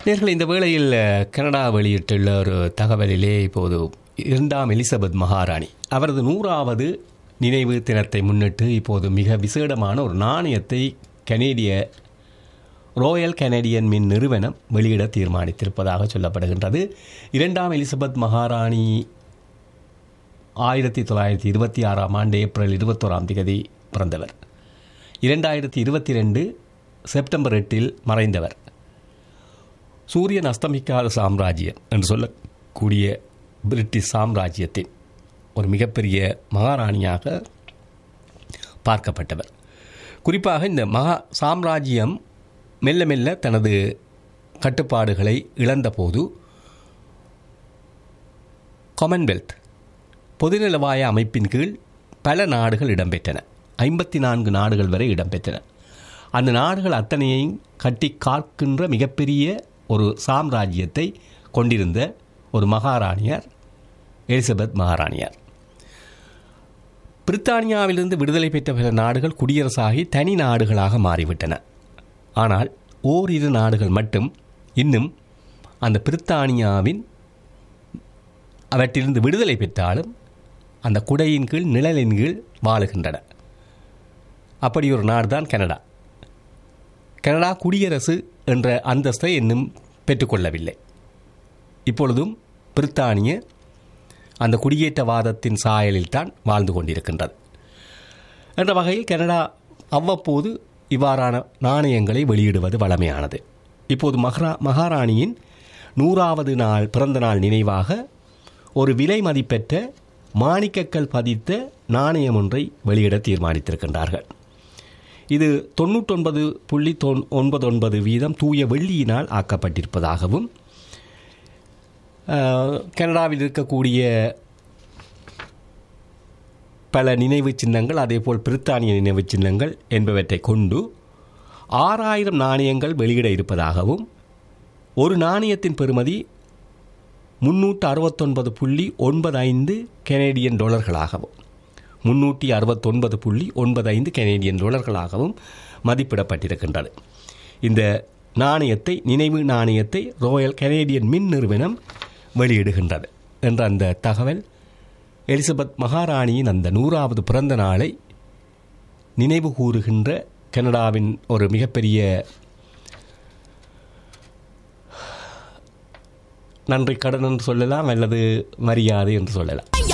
நேர்கள் இந்த வேளையில் அஹ், கனடா வெளியிட்டுள்ள ஒரு தகவலிலே இப்போது இரண்டாம் எலிசபெத் மகாராணி அவரது நூறாவது நினைவு தினத்தை முன்னிட்டு இப்போது மிக விசேடமான ஒரு நாணயத்தை கனேடிய ராயல் கனடியன் மின் நிறுவனம் வெளியிட தீர்மானித்திருப்பதாக சொல்லப்படுகின்றது இரண்டாம் எலிசபெத் மகாராணி ஆயிரத்தி தொள்ளாயிரத்தி இருபத்தி ஆறாம் ஆண்டு ஏப்ரல் இருபத்தோராம் தேதி பிறந்தவர் இரண்டாயிரத்தி இருபத்தி ரெண்டு செப்டம்பர் எட்டில் மறைந்தவர் சூரியன் அஸ்தமிக்காத சாம்ராஜ்யம் என்று சொல்லக்கூடிய பிரிட்டிஷ் சாம்ராஜ்யத்தின் ஒரு மிகப்பெரிய மகாராணியாக பார்க்கப்பட்டவர் குறிப்பாக இந்த மகா சாம்ராஜ்யம் மெல்ல மெல்ல தனது கட்டுப்பாடுகளை இழந்தபோது காமன்வெல்த் பொதுநலவாய அமைப்பின் கீழ் பல நாடுகள் இடம்பெற்றன ஐம்பத்தி நான்கு நாடுகள் வரை இடம்பெற்றன அந்த நாடுகள் அத்தனையையும் கட்டி காக்கின்ற மிகப்பெரிய ஒரு சாம்ராஜ்யத்தை கொண்டிருந்த ஒரு மகாராணியார் எலிசபெத் மகாராணியார் பிரித்தானியாவிலிருந்து விடுதலை பெற்ற பல நாடுகள் குடியரசாகி தனி நாடுகளாக மாறிவிட்டன ஆனால் ஓரிரு நாடுகள் மட்டும் இன்னும் அந்த பிரித்தானியாவின் அவற்றிலிருந்து விடுதலை பெற்றாலும் அந்த குடையின் கீழ் நிழலின் கீழ் வாழுகின்றன அப்படி ஒரு நாடு தான் கனடா கனடா குடியரசு என்ற அந்தஸ்தை இன்னும் பெற்றுக்கொள்ளவில்லை இப்பொழுதும் பிரித்தானிய அந்த குடியேற்றவாதத்தின் சாயலில் தான் வாழ்ந்து கொண்டிருக்கின்றது என்ற வகையில் கனடா அவ்வப்போது இவ்வாறான நாணயங்களை வெளியிடுவது வழமையானது இப்போது மகரா மகாராணியின் நூறாவது நாள் பிறந்த நாள் நினைவாக ஒரு விலை மதிப்பெற்ற மாணிக்கக்கல் பதித்த நாணயம் ஒன்றை வெளியிட தீர்மானித்திருக்கின்றார்கள் இது தொண்ணூற்றொன்பது புள்ளி தொன் ஒன்பது ஒன்பது வீதம் தூய வெள்ளியினால் ஆக்கப்பட்டிருப்பதாகவும் அஹ், கனடாவில் இருக்கக்கூடிய பல நினைவு சின்னங்கள் அதேபோல் பிரித்தானிய நினைவு சின்னங்கள் என்பவற்றை கொண்டு ஆறாயிரம் நாணயங்கள் வெளியிட இருப்பதாகவும் ஒரு நாணயத்தின் பெறுமதி முன்னூற்று அறுபத்தொன்பது புள்ளி ஒன்பது ஐந்து கெனேடியன் டாலர்களாகவும் முன்னூற்றி அறுபத்தொன்பது புள்ளி ஒன்பது ஐந்து கெனேடியன் டாலர்களாகவும் மதிப்பிடப்பட்டிருக்கின்றது இந்த நாணயத்தை நினைவு நாணயத்தை ராயல் கனேடியன் மின் நிறுவனம் வெளியிடுகின்றது என்ற அந்த தகவல் எலிசபெத் மகாராணியின் அந்த நூறாவது பிறந்த நாளை நினைவு கூறுகின்ற கனடாவின் ஒரு மிகப்பெரிய நன்றி கடன் என்று சொல்லலாம் அல்லது மரியாதை என்று சொல்லலாம்